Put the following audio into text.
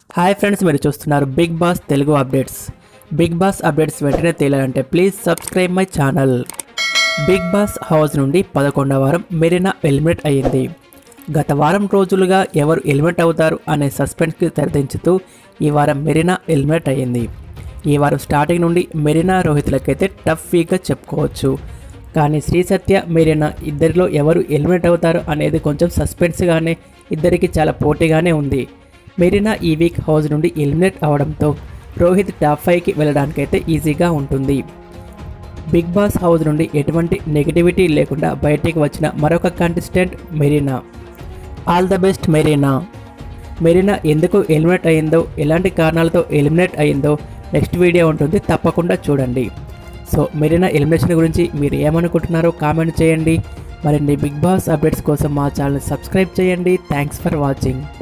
hi friends మీరు చూస్తున్నారు Bigg Boss Telugu updates Bigg Boss updates వెంటనే తేలాలంటే please subscribe my channel Bigg Boss house నుండి పదకొండవ వారం మెరీనా ఎలిమినేట్ అయ్యింది గత వారం రోజులుగా ఎవరు ఎలిమినేట్ అవుతారు అనే సస్పెన్స్కి తెరదించుతూ ఈ వారం మెరీనా ఎలిమినేట్ అయ్యింది ఈ వారం స్టార్టింగ్ నుండి మెరీనా రోహితులకైతే టఫ్ వీక్గా చెప్పుకోవచ్చు కానీ శ్రీ సత్య మెరీనా ఇద్దరిలో ఎవరు ఎలిమినేట్ అవుతారు అనేది కొంచెం సస్పెన్స్గానే ఇద్దరికి చాలా పోటీగానే ఉంది మెరీనా ఈ వీక్ హౌస్ నుండి ఎలిమినేట్ అవడంతో రోహిత్ టాప్ ఫైవ్కి వెళ్ళడానికైతే ఈజీగా ఉంటుంది బిగ్ బాస్ హౌస్ నుండి ఎటువంటి నెగిటివిటీ లేకుండా బయటికి వచ్చిన మరొక contestant Marina all the best Marina Marina ఎందుకు ఎలిమినేట్ అయ్యిందో ఎలాంటి కారణాలతో ఎలిమినేట్ అయ్యిందో నెక్స్ట్ వీడియో ఉంటుంది తప్పకుండా చూడండి సో మెరీనా ఎలిమినేషన్ గురించి మీరు ఏమనుకుంటున్నారో కామెంట్ చేయండి మరిన్ని బిగ్ బాస్ అప్డేట్స్ కోసం మా ఛానల్ సబ్స్క్రైబ్ చేయండి థ్యాంక్స్ ఫర్ వాచింగ్